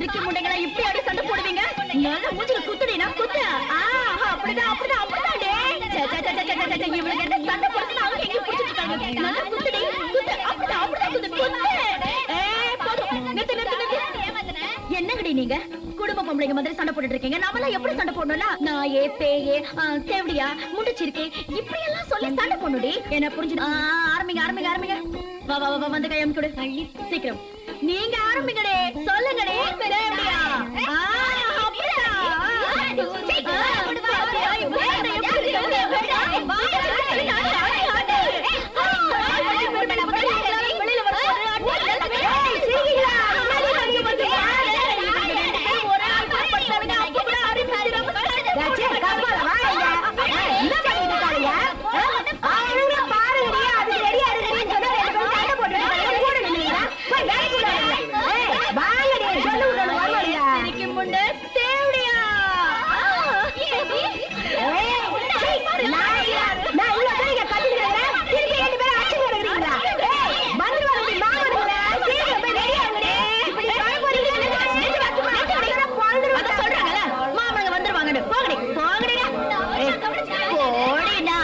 சிரிக்கி முண்டைங்களா இப்படி அடி சண்டை போடுவீங்க நல்ல மூஞ்சில குத்துடினா குத்து ஆ, அப்படிதான் அப்படிதான் அப்படிதான் டேய். சே, சே, சே, சே, சே, சே, சே, இவளுக்கு என்ன சண்டை போடுறதுன்னு அவங்க எங்க புடிச்சிட்டு இருக்காங்க நல்லா குத்துடி குத்து அப்படிதான் அப்படிதான் குத்து குத்து ஏய், போதும் நிறுத்து நிறுத்து நிறுத்து என்னங்கடி நீங்க குடும்ப பொம்பளைங்க மாதிரி சண்டை போட்டுட்டு இருக்கீங்க நாமெல்லாம் எப்படி சண்டை போடணும்னா நாயே பேயே ஆ, தேவடியா முண்டிச்சிருக்கே இப்படி எல்லாம் சொல்லி சண்டை போடணுடி என்ன புரிஞ்சு ஆரம்பிங்க ஆரம்பிங்க ஆரம்பிங்க வா வா வா, வா வந்து கையம் கொடு சீக்கிரம் நீங்க ஆரம்பிங்கடே சொல்லுங்கடே தேவடியா ஆ, அப்படியா? ஆ, பாத்தியா, இப்ப சண்டை எப்படி இருக்கு? வா, ஆடு, ஆடு, ஆடு. வெளியில வர ஏய், சிரிக்கிறீங்களா? அமைதியா இருங்க பாத்தீங்களா? ஒரே ஆள் கூட பட்டாருங்க, அப்ப கூட ஆரம்பிச்சிடாம ஏச்சே, கம்மால வாங்க. ஏய், என்ன பண்ணிட்டு இருக்காங்க? ஆ, அவனுங்கள பாருங்கடி, அது ரெடியா இருக்குன்னு சொன்னா ரெண்டு பேரும் சண்டை போட்டுட்டு இருக்காங்க. கூட நின்னீங்களா? போய் வேலைக்கு விடாதீங்க. ஏய், வாங்கடி, சொல்லு விடணும், வருவாங்க. சிரிக்கு முன்ன தேவடியா ஏய், சீ, நான் இல்ல- நான் இவ்வளவு பேர் இங்க கத்திட்டு இருக்கிறேன். திருப்பி ரெண்டு பேரும் அடிச்சுட்டு கிடக்குறீங்களா? ஏய், வந்துருவாங்கடி, மாமனுங்களே. சீக்கிரம் போய் ready ஆகுங்கடி. இப்படி சண்டை போடுறீங்களா? நான் செஞ்சு வைக்க மாட்டேன். அப்படின்னா பொழந்துருவேன். அத சொல்றாங்கல்ல மாமனுங்க வந்துருவாங்கன்னு போங்கடி போங்கடிடா ஏய், போடிடா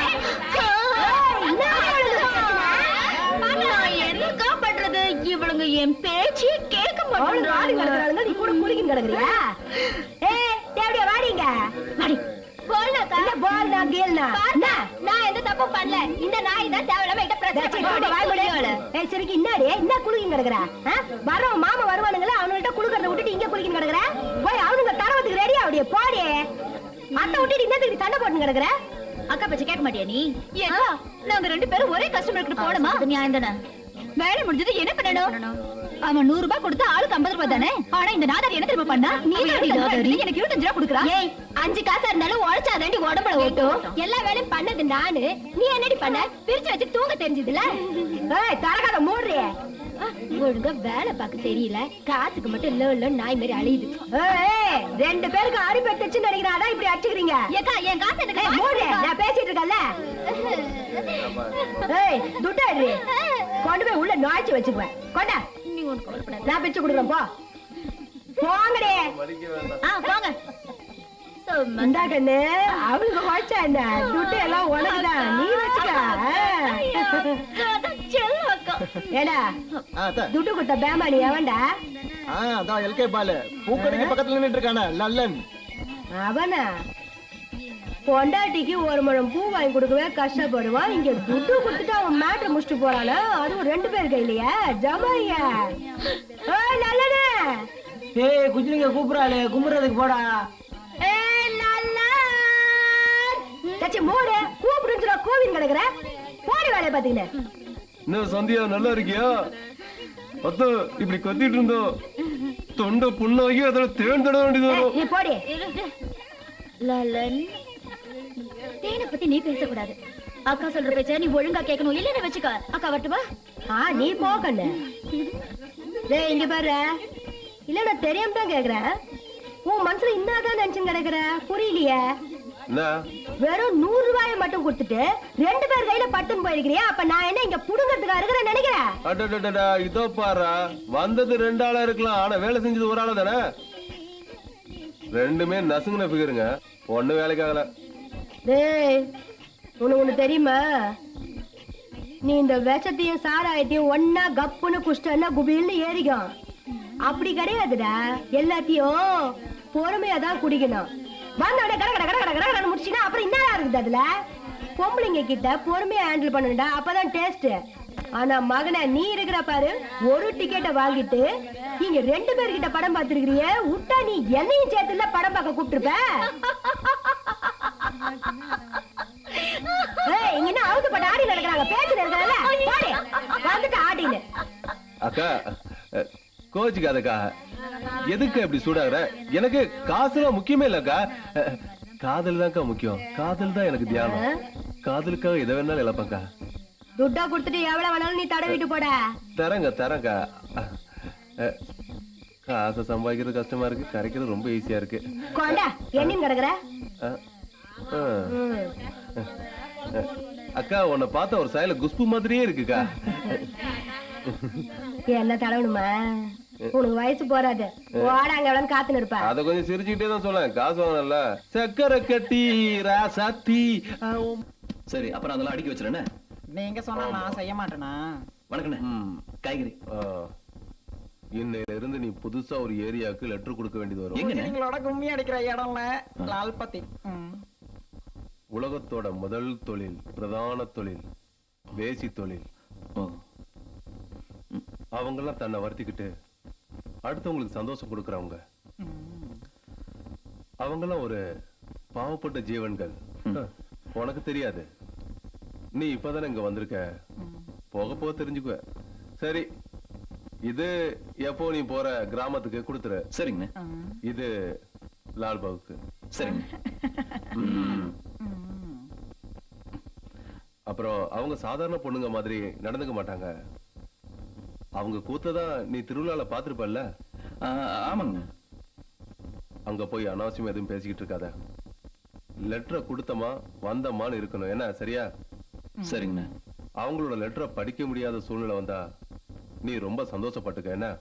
நான் என்னக்கா பண்றது இவளுங்க என் பேச்சு கேட்க அவனுங்க ஆடி மாட்டேங்கிறாங்க கிடக்குறானுங்க, நீ கூட குளிக்கின்னு கிடக்குறியா? ஏய், தேவடியா, வாடிங்க. வாடி என்ன ball தான், girl தான்? என்ன? நான் எந்த தப்பும் பண்ணல இந்த நாய் தான் தேவையில்லாம என்கிட்ட டேய், சீ, போடி, வாய் மூடு. ஏய், சரிக்கு என்னடி? என்ன குளிக்கின்னு கிடக்குற? ஆ? வர்றவன் மாமா வருவானுங்களே, அவனுங்கள்ட்ட குளுக்கறத விட்டுட்டு இங்க குளிக்கின்னு கிடக்குற? போய் அவனுங்க தடவத்துக்கு ready ஆகுடியே, போடி. அத்தை விட்டுட்டு என்னத்துக்கு சண்டை போட்டுன்னு கிடக்குற? அக்கா பேச்சு கேட்க மாட்டியா நீ ஏன் நாங்க ரெண்டு பேரும் ஒரே கஸ்டமருக்கு போடுமா அது நியாயம் தானே வேலை முடிஞ்சது என்ன பண்ணணும் அவன் நூறு ரூபாய் கொடுத்து ஆளுக்கு ஐம்பது ரூபாய் தானே ஆனா இந்த நாதாரி என்ன தெரியுமா பண்ணா நீ நாதாரி எனக்கு இருபத்தஞ்சு ரூபாய் கொடுக்குறா ஏய், அஞ்சு காசா இருந்தாலும் உழைச்சாதாண்டி உடம்புல ஓட்டும் எல்லா வேலையும் பண்ணது நானு நீ என்னடி பண்ண பிரிச்சு வச்சு தூங்க தெரிஞ்சதுல ஏய் தரகாத மூடுறியே ஒழுங்கா வேலை பார்க்க தெரியல காசுக்கு மட்டும் இல்ல இல்ல நாய் மாதிரி அழியுது ரெண்டு பேருக்கு அடிபட்டுச்சு நினைக்கிறேன் அதான் இப்படி அடிச்சுக்கிறீங்க ஏக்கா என் காசு எனக்கு ஏய், மூடு நான் பேசிட்டு இருக்கேன்ல ஏய் துட்டாடு கொண்டு போய் உள்ள நுழைச்சு வச்சுக்குவேன் கொண்டா நீ ஒண்ணு கவலைப்படாத நான் பிச்சு கொடுக்குறேன் போ போங்கடே ஆ போங்க சும்மா இந்தா கண்ணு அவளுக்கு வச்சா என்ன துட்டு எல்லாம் உனக்குதான் நீ வச்சுக்க செல்லம் அக்கா ஏடா ஆ, அத்தா. துட்டு கொடுத்த பேமா நீ எவன்டா ஆ, அதான் எல்கே பாலு பூக்கடைக்கு பக்கத்துல நின்னுட்டு இருக்கானே லல்லன் அவனா பொண்டாட்டிக்கு ஒரு முழம் பூ வாங்கி கொடுக்கவே கஷ்டப்படுவான் இங்க துட்டு கொடுத்துட்டு அவன் மேட்ரு முடிச்சுட்டு போறானா அதுவும் ரெண்டு பேர் கையிலயா ஜமாயா ஏய் நல்லனே ஏய் குஜிலிங்க கூப்பிடறாளே கும்பிடுறதுக்கு போடா ஏய் நல்லா தச்சி மூடு கூப்பிடுச்சுடா கோவின் கிடக்குற போடி வேலையை பாத்தீங்க என்ன சந்தியா நல்லா இருக்கியா அத்த இப்படி கத்திட்டு இருந்தோம் தொண்டை புண்ணாகி அதுல தேன் தட வேண்டியது வரும் நீ போடி லலன் தேனை பத்தி நீ பேசக்கூடாது அக்கா சொல்ற பேச்ச நீ ஒழுங்கா கேட்கணும் இல்லன்னு வச்சுக்க அக்கா வரட்டுமா ஆ நீ போ கண்ணு டேய் இங்க பாரு இல்ல நான் தெரியாம தான் கேக்குறேன் உன் மனசுல இன்னாதான் நினைச்சுன்னு கிடக்குற புரியலையே என்ன வெறும் நூறு ரூபாயை மட்டும் கொடுத்துட்டு ரெண்டு பேர் கையில பட்டுன்னு போயிருக்கிறியா அப்ப நான் என்ன இங்க புடுங்கிறதுக்கா இருக்கிறேன் நினைக்கிறேன் அடடடடா இதோ பாரா வந்தது ரெண்டு ஆளா இருக்கலாம் ஆனா வேலை செஞ்சது ஒரு ஆளா தானே ரெண்டுமே நசுங்கின ஃபிகருங்க ஒண்ணு வேலைக்கு ஆகல டேய் உனக்கு ஒண்ணு தெரியுமா நீ இந்த விஷத்தையும் சாராயத்தையும் ஒன்னா கப்புன்னு குஷ்டன்னா குபில்னு ஏறிக்கும் அப்படி கிடையாதுடா எல்லாத்தையும் பொறுமையா தான் குடிக்கணும் வந்தோடனே கட கட கட கட கட கடன்னு முடிச்சினா அப்புறம் என்ன இருக்குது அதுல பொம்பளைங்க கிட்ட பொறுமையா ஹேண்டில் பண்ணணும்டா அப்பதான் டேஸ்ட் ஆனா மகனே நீ இருக்கிற பாரு ஒரு டிக்கெட்டை வாங்கிட்டு நீங்க ரெண்டு பேர்கிட்ட படம் பார்த்திருக்கிறிய விட்டா நீ என்னையும் சேர்த்துல படம் பார்க்க கூப்பிட்டுருப்ப ஏய், இங்க என்ன அவுத்து போட்டு ஆடி நடக்கிறாங்க பேச்சு நடக்கிறாங்கல்ல போடு வந்துட்டு ஆடின்னு அக்கா அஹ், கோச்சுக்காதக்கா எதுக்கு இப்படி சூடாகிற எனக்கு காசுலாம் முக்கியமே இல்லக்கா அஹ், காதல் தான்க்கா முக்கியம் காதல் தான் எனக்கு தியானம் காதலுக்காக எதை வேணாலும் இழப்பேன்க்கா துட்டா கொடுத்துட்டு எவ்வளவு வேணாலும் நீ தடவிட்டு போட தரேங்க தரேங்க அஹ், அஹ், காசை சம்பாதிக்கிறது கஷ்டமா இருக்கு கரைக்கிறது ரொம்ப ஈஸியா இருக்கு கொண்டா என்னன்னு கிடக்குற அஹ், அஹ், ம். அஹ். அக்கா உன்னை பார்த்தா ஒரு சாயல குஷ்பு மாதிரியே இருக்குக்கா என்ன தடவணுமா உனக்கு வயசு போறாது ஓடாங்க எவ்வளவு காத்துன்னு இருப்ப அத கொஞ்சம் சிரிச்சுக்கிட்டே தான் சொல்லேன் காசு வாங்கல சக்கரை கட்டி ராசாத்தி ஆ, உம். சரி அப்புறம் அதெல்லாம் அடுக்கி வச்சிருண்ணே நீங்க சொன்னா நான் செய்ய மாட்டேனா வணக்கண்ணே ம். காய்கறி ஆ. இன்னையில இருந்து நீ புதுசா ஒரு ஏரியாவுக்கு லெட்டர் கொடுக்க வேண்டியது வரும் எங்கண்ணே நீங்களோட கும்மி அடிக்கிற இடம்ல லால்பத்தி ம். உலகத்தோட முதல் தொழில் பிரதான தொழில் வேசி தொழில் ஓ அவங்கெல்லாம் தன்னை வருத்திக்கிட்டு அடுத்தவங்களுக்கு சந்தோஷம் கொடுக்கறவங்க ம். அவங்கெல்லாம் ஒரு பாவப்பட்ட ஜீவன்கள் உனக்கு தெரியாது நீ இப்பதானே இங்க வந்திருக்க போக போக தெரிஞ்சுக்குவ சரி இது எப்போ நீ போற கிராமத்துக்கு கொடுத்துரு சரிங்கண்ணே ம். இது லால்பாவுக்கு சரிங்க ம். ம். அப்புறம் அவங்க சாதாரண பொண்ணுங்க மாதிரி நடந்துக்க மாட்டாங்க அவங்க கூத்ததான் நீ திருவிழால பாத்திருப்பல்ல ஆ, ஆமாங்க அங்க போய் அனாவசியம் எதுவும் பேசிக்கிட்டு இருக்காத லெட்டரை கொடுத்தமா வந்தமான்னு இருக்கணும் என்ன சரியா சரிங்கண்ணே அவங்களோட லெட்டரை படிக்க முடியாத சூழ்நிலை வந்தா நீ ரொம்ப சந்தோஷப்பட்டுக்க என்ன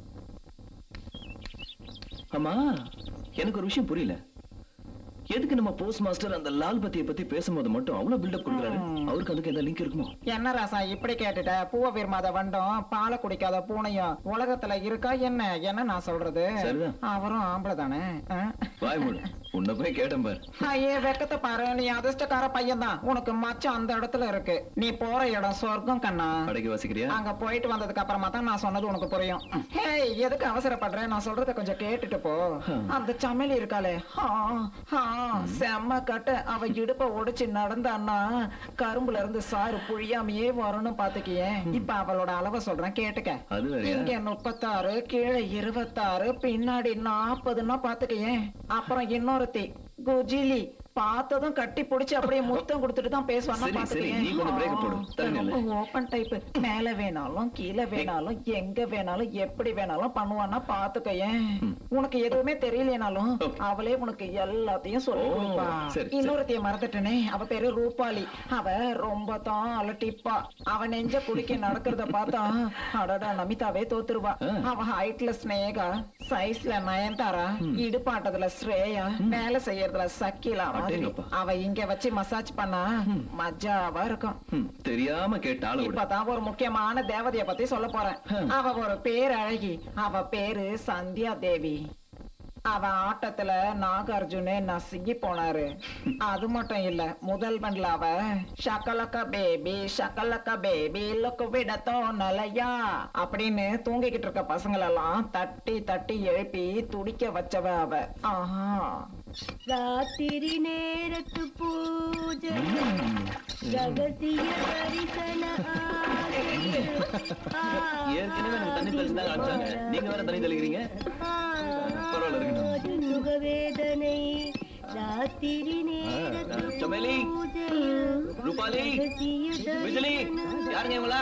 ஆமா எனக்கு ஒரு விஷயம் புரியல எதுக்கு நம்ம போஸ்ட் மாஸ்டர் அந்த லால் பத்தியை பத்தி பேசும்போது மட்டும் அவ்வளவு பில்டப் கொடுக்குறாரு அவருக்கு அதுக்கு எந்த லிங்க் இருக்குமோ என்ன ராசா இப்படி கேட்டுட்ட பூவை விரும்பாத வண்டும் பாலை குடிக்காத பூனையும் உலகத்துல இருக்கா என்ன என்ன நான் சொல்றது சரிதான். அவரும் ஆம்பளை தானே ஆ? வாய் மூடு உன்னை போய் கேட்டேன் பாரு ஐயே வெக்கத்தை பாரு நீ அதிர்ஷ்டக்கார பையன் தான் உனக்கு மச்சம் அந்த இடத்துல இருக்கு நீ போற இடம் சொர்க்கம் கண்ணா படைக்க வாசிக்கிறியா அங்க போயிட்டு வந்ததுக்கு அப்புறமா தான் நான் சொன்னது உனக்கு புரியும் ஹேய் எதுக்கு அவசரப்படுற நான் சொல்றத கொஞ்சம் கேட்டுட்டு போ அந்த சமையல் இருக்காளே ஆ, ஆ, செம்ம கட்ட அவ இடுப்ப ஒடிச்சு நடந்தான்னா கரும்புல இருந்து சாறு புழியாமையே வரும்னு பாத்துக்கியே இப்ப அவளோட அளவை சொல்றேன் கேட்டுக்க அது வேறயா இங்க முப்பத்தாறு கீழே இருபத்தாறு பின்னாடி நாற்பதுன்னா பாத்துக்கயே அப்புறம் இன்னொருத்தி குஜிலி பார்த்ததும் கட்டி புடிச்சு அப்படியே முத்தம் கொடுத்துட்டு தான் பேசுவானா சரி, சரி, நீ கொஞ்சம் break போடு. தள்ளி நில்லு. ஓபன் டைப் மேல வேணாலும் கீழே வேணாலும் எங்க வேணாலும் எப்படி வேணாலும் பண்ணுவானா பாத்துக்கயேன் உனக்கு எதுவுமே தெரியலனாலும் அவளே உனக்கு எல்லாத்தையும் சொல்லி ஓ, கொடுப்பா சரி, சரி. இன்னொருத்தைய மறந்துட்டனே அவ பேரு ரூபாலி அவ ரொம்ப தான் அலட்டிப்பா அவ நெஞ்ச குடிக்க நடக்கிறத பார்த்தா அடடா நமிதாவே தோத்துருவா அவ ஹைட்ல ஸ்னேகா சைஸ்ல நயன்தாரா இடுப்பாட்டத்துல ஸ்ரேயா வேலை செய்யறதுல சக்கிலா மாதிரி அடேங்கப்பா. அவ இங்க வச்சு மசாஜ் பண்ணா மஜாவா இருக்கும் ம், தெரியாம கேட்ட ஆளு விடு இப்பதான் ஒரு முக்கியமான தேவதைய பத்தி சொல்ல போறேன் அவ ஒரு பேர் அழகி அவ பேரு சந்தியா தேவி அவ ஆட்டத்துல நாகார்ஜுனே நசுங்கி போனாரு அது மட்டும் இல்ல முதல் பண்ல அவ ஷக்கலக்க பேபி ஷக்கலக்க பேபி லுக்கு விட தோணலையா அப்படின்னு தூங்கிக்கிட்டு இருக்க பசங்களெல்லாம் தட்டி தட்டி எழுப்பி துடிக்க வச்சவ அவ ஆஹா ராத்திரி நேரத்து பூஜை ரகசிய தரிசன ஆரத்தி. ஏற்கனவே எனக்கு தண்ணி தெளிச்சு தான் காமிச்சாங்க நீங்க வேற தண்ணி தெளிக்கிறீங்க பரவாயில்ல இருக்கட்டும் ஆதி சுகவேதனை ராத்திரி நேரத்து சமேலி பூஜை ரூபாலி விஜலி யாருங்க இவங்களா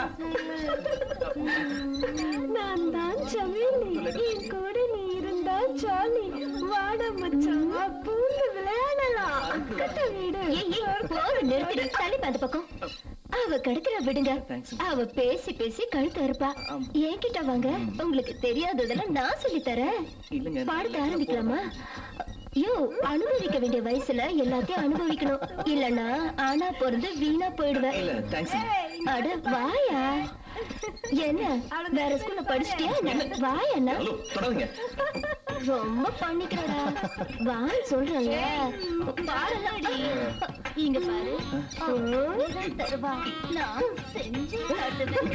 நான் தான் சமீலி என் கூட நீ இருந்தா சாலி வாட மச்சான் பூந்து விளையாடலாம் கட்ட வீடு போதும் நிறுத்திடு தள்ளி அந்த பக்கம் அவ கடுக்கிற விடுங்க Thanks. அவ பேசி பேசி கழுத்து அறுப்பா என்கிட்ட வாங்க உங்களுக்கு தெரியாததெல்லாம் நான் சொல்லி தரேன் இல்லங்க பாடத்தை ஆரம்பிக்கலாமா யோ அனுபவிக்க வேண்டிய வயசுல எல்லாத்தையும் அனுபவிக்கணும் இல்லனா ஆனா பிறந்து வீணா போயிடுவேன் இல்ல தேங்க்ஸ் அட வாயா என்ன வேற ஸ்கூல்ல படிச்சிட்டியா என்ன வாயா ஹலோ தொடாதீங்க ரொம்ப பண்ணிக்கிறடா வான்னு சொல்றேன்ல பாடலாடி இங்க பாரு தருவா நான் செஞ்சு காட்டுவேன்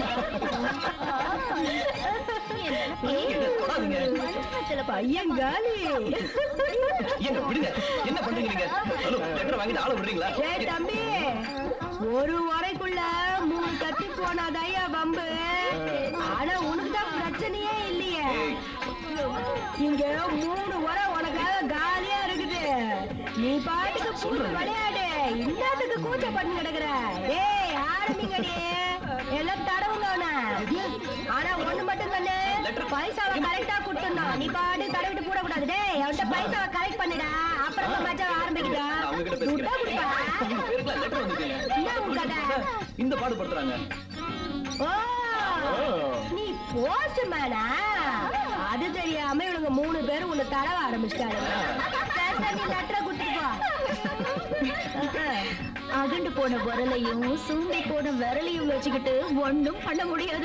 தொடாதீங்க. பையன் காலி ஏங்க விடுங்க என்ன பண்றீங்க நீங்க ஹலோ லெட்டர் வாங்கிட்டு ஆள விடுறீங்களா ஏய் தம்பி ஒரு உரைக்குள்ள மூணு கத்தி போனாதையா வம்பு ஆனா உனக்கு தான் பிரச்சனையே இல்லையே இங்க மூணு உரை உனக்காக காலியா இருக்குது நீ பாட்டுக்கு பூந்து விளையாடு இன்னாத்துக்கு கூச்ச பண்ணி கிடக்குற ஏய் ஆரம்பிங்கடி எல்லாம் தடவுங்க அவனை ஆனா ஒண்ணு மட்டும் கண்ணு பைசாவை கரெக்டா கொடுத்துடணும் நீ பாட்டு தடவிட்டு போடக்கூடாது டேய் அவன்கிட்ட பைசாவை கரெக்ட் பண்ணுடா அப்புறமா மச்சான் ஆரம்பிக்கிட்டா அவங்க கிட்ட துட்டா பேசிக்கிறேன் கொடுப்பா பேருக்குலாம் லெட்டர் வந்துருக்கீங்க என்ன உன் கதை இந்த பாடுபடுத்துறாங்க ஓ நீ போஸ்ட்மேனா அது தெரியாம இவனுங்க மூணு பேரும் உன்னை தடவ ஆரம்பிச்சிட்டாங்க பேசாம நீ லெட்டரை கொடுத்துட்டு போ அகண்டு போன விரலையும் சூம்பி போன விரலையும் வச்சுக்கிட்டு ஒண்ணும் பண்ண முடியாது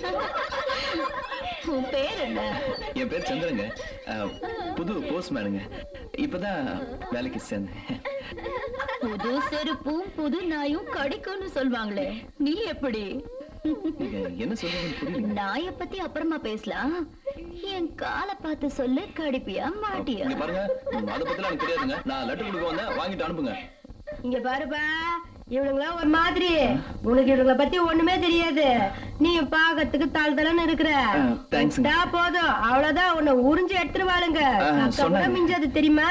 உன் பேர் என்ன என் பேர் சந்திரங்க அஹ், புது போஸ்ட்மேனுங்க இப்பதான் வேலைக்கு சேர்ந்தேன் புது செருப்பும் புது நாயும் கடிக்கும்னு சொல்வாங்களே நீ எப்படி நீங்க என்ன சொல்றீங்கன்னு புரியல நாய பத்தி அப்புறமா பேசலாம் என் காலை பார்த்து சொல்லு கடிப்பியா மாட்டியா இங்க பாருங்க ம், அதை பத்திலாம் எனக்கு தெரியாதுங்க நான் லெட்டர் கொடுக்க வந்தேன் வாங்கிட்டு அனுப்புங்க இங்க பாருப்பா இவனுங்களாம் ஒரு மாதிரி உனக்கு இவங்கள பத்தி ஒண்ணுமே தெரியாது நீ பாக்கிறதுக்கு தாழ் தலன்னு இருக்கிற ஆ, thanks ங்க. விட்டா போதும் அவ்வளவுதான் உன்னை உறிஞ்சு எடுத்துருவாளுங்க ஆ, அக்கா கூட சொன்னாங்க. மிஞ்சது தெரியுமா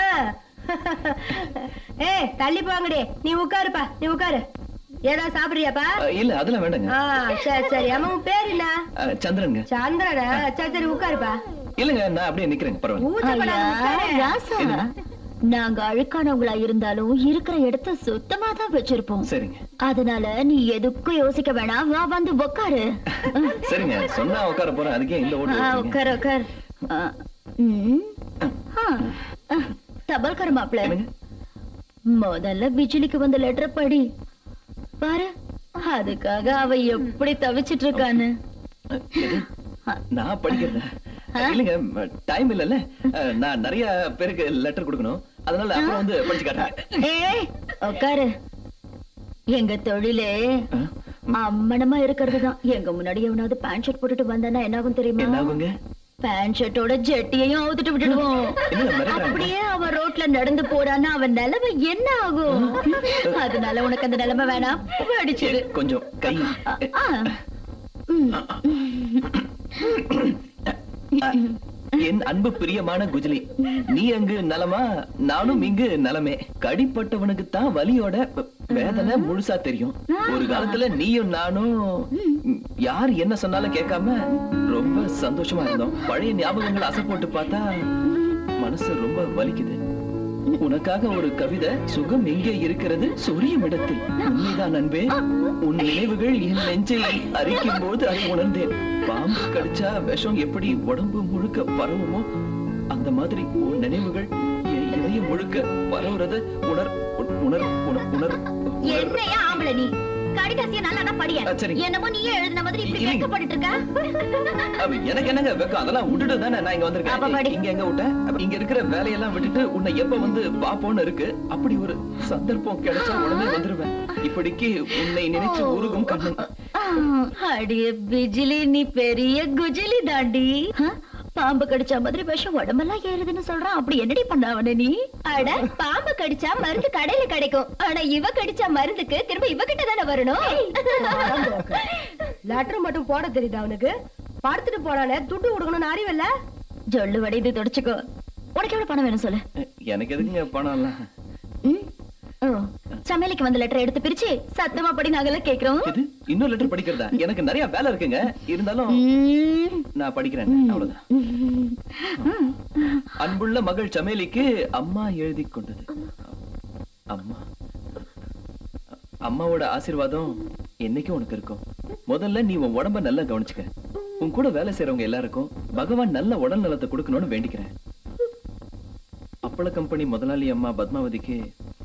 ஏய் தள்ளி போங்கடி நீ உட்காருப்பா நீ உட்காரு ஏதாவது சாப்பிடுறியாப்பா அஹ், இல்ல அதெல்லாம் வேண்டாங்க ஆ சரி சரி அம்மா உன் பேர் என்ன அஹ், சந்திரனுங்க சந்திரனா சரி சரி உட்காருப்பா இல்லங்க நான் அப்படியே நிக்கிறேங்க பரவாயில்ல ஊச்சப்படாத ஐயா, உட்காரு. ராசா நாங்க அழுக்கானவங்களா இருந்தாலும் இருக்கிற இடத்த சுத்தமா தான் வச்சிருப்போம் சரிங்க அதனால நீ எதுக்கும் யோசிக்க வேணாம் வா வந்து உக்காரு சரிங்க சொன்னா உட்கார போறேன் அதுக்கே இந்த ஓட்டு ஆ, வச்சீங்க? உட்கார் உட்கார் ஆ, ம். ஆ, ஆ, தபால்கார மாப்பிள என்னங்க? முதல்ல பிஜிலிக்கு வந்த லெட்டர் படி பாரு அதுக்காக அவ எப்படி தவிச்சிட்டு இருக்கான்னு அஹ், எது? நான் படிக்கிறேன் இல்லங்க டைம் இல்லல்ல அஹ், நான் நிறைய பேருக்கு லெட்டர் கொடுக்கணும் அதனால அப்புறம் வந்து படிச்சு காட்டுறேன் ஏய் உட்காரு எங்க தொழிலே அஹ், அம்மனமா இருக்கிறது தான் எங்க முன்னாடி எவனாவது பேண்ட் ஷர்ட் போட்டுட்டு வந்தானா என்ன ஆகும் என்ன தெரியுமா ஆகுங்க பேண்ட் ஷர்ட்டோட ஜெட்டியையும் அவுத்துட்டு விட்டுடுவோம் என்ன மிரட்டுறாங்க? அப்படியே அவன் ரோட்ல நடந்து போறான்னா அவன் நிலைமை என்ன ஆகும் அதனால உனக்கு அந்த நிலைமை வேணாம் அடிச்சிரு சரி, கொஞ்சம் கை ஆ. ம். அஹ், என் அன்பு பிரியமான குஜலி நீ அங்கு நலமா நானும் இங்கு நலமே கடிப்பட்டவனுக்கு தான் வலியோட வ- வேதனை முழுசா தெரியும் ஒரு காலத்துல நீயும் நானும் ம், யார் என்ன சொன்னாலும் கேட்காம ரொம்ப சந்தோஷமா இருந்தோம் பழைய ஞாபகங்கள் அசை போட்டு பார்த்தா மனசு ரொம்ப வலிக்குது உனக்காக ஒரு கவிதை சுகம் எங்கே இருக்கிறது சொரியும் இடத்தில் உண்மைதான் அன்பே உன் நினைவுகள் என் நெஞ்சை அரிக்கும் போது அதை உணர்ந்தேன் பாம்பு கடிச்சா விஷம் எப்படி உடம்பு முழுக்க பரவுமோ அந்த மாதிரி உன் நினைவுகள் என் இதயம் முழுக்க பரவுறத உணர் உணர் உணர் உணர் உணர் உணர் என்னையா ஆம்பளை நீ கடிதாசிய நல்லா படிய ஆ, சரிங்க. என்னமோ நீயே எழுதின மாதிரி இப்படி இல்லைங்க. வெக்கப்பட்டு இருக்க அவ எனக்கு என்னங்க வெக்கம் அதெல்லாம் விட்டுட்டு தானே நான் இங்க அப்ப படி. வந்திருக்கேன் இங்க எங்க விட்டேன் அப்ப இங்க இருக்கிற வேலையெல்லாம் விட்டுட்டு உன்னை எப்ப வந்து பாப்போன்னு இருக்கு அப்படி ஒரு சந்தர்ப்பம் கிடைச்சா உடனே வந்துருவேன் இப்படிக்கு உன்னை நினைச்சு உருகும் கண்ணன் அடிய பிஜிலி நீ பெரிய குஜிலி தாண்டி ஆ? பாம்பு கடிச்ச மாதிரி விஷம் உடம்பெல்லாம் ஏறுதுன்னு சொல்றான் அப்படி என்னடி பண்ண அவன நீ அட பாம்பு கடிச்சா மருந்து கடையில கிடைக்கும் ஆனா இவ கடிச்சா மருந்துக்கு திரும்ப இவ கிட்ட தானே வரணும் லெட்டர் மட்டும் போட தெரியுதா அவனுக்கு படுத்துட்டு போறானே துட்டு கொடுக்கணும்னு அறிவில்ல ஜொல்லு வடைது தொடச்சுக்கோ உனக்கு எவ்வளவு பணம் வேணும் சொல்லு எனக்கு எதுக்குங்க பணம் எல்லாம் ம்? ஓ சமையலுக்கு வந்த லெட்டர் எடுத்து பிரிச்சு சத்தமா படி நாங்கெல்லாம் கேக்குறோம் இது இன்னொரு லெட்டர் படிக்கிறதா எனக்கு நிறைய வேலை இருக்குங்க இருந்தாலும் ம். நான் படிக்கிறேன் அவ்வளவுதான் ம். அன்புள்ள மகள் சமேலிக்கு அம்மா எழுதி கொண்டது அம்மா அம்மாவோட ஆசீர்வாதம் என்னைக்கும் உனக்கு இருக்கும் முதல்ல நீ உன் உடம்ப நல்லா கவனிச்சுக்க உன் கூட வேலை செய்யறவங்க எல்லாருக்கும் பகவான் நல்ல உடல் நலத்தை கொடுக்கணும்னு வேண்டிக்கிறேன் அப்பள கம்பெனி முதலாளி அம்மா பத்மாவதிக்கு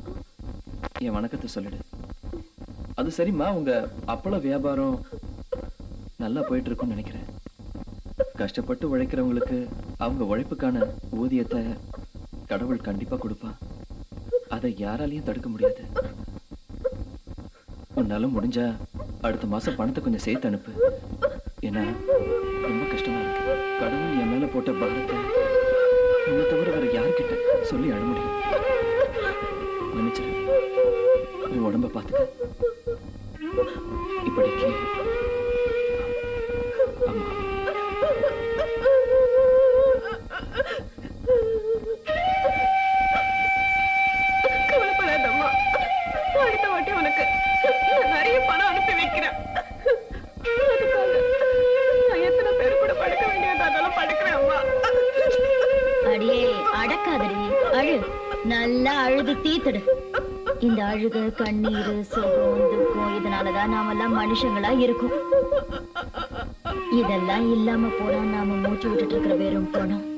என் வணக்கத்தை சொல்லிடு அது சரிம்மா உங்க அப்பள வியாபாரம் நல்லா போயிட்டு இருக்கும்னு நினைக்கிறேன் கஷ்டப்பட்டு உழைக்கிறவங்களுக்கு அவங்க உழைப்புக்கான ஊதியத்தை கடவுள் கண்டிப்பா கொடுப்பா அதை யாராலையும் தடுக்க முடியாது உன்னால முடிஞ்சா அடுத்த மாசம் பணத்தை கொஞ்சம் சேர்த்து அனுப்பு ஏன்னா ரொம்ப கஷ்டமா இருக்கு கடவுள் என் மேல போட்ட பாரத்தை உன்னை தவிர வேற யார்கிட்ட சொல்லி அழ முடியும் மன்னிச்சிரு உன் உடம்ப பாத்துக்க இப்படிக்கு அம்மா கவலைப்படாதம்மா அடுத்த வாட்டி உனக்கு நான் நிறைய பணம் அனுப்பி வைக்கிறேன் அதுக்காக நான் எத்தனை பேர் கூட படுக்க வேண்டியது அதெல்லாம் படுக்கிறேன் அம்மா அடியே அடக்காதடி அழு நல்லா அழுது தீத்துடு இந்த அழுக கண்ணீர் சுகம் துக்கம் இதனாலதான் நாமெல்லாம் மனுஷங்களா இருக்கும் இதெல்லாம் இல்லாம போனா நாம மூச்சு விட்டுட்டு இருக்கிற வெறும் போனோம்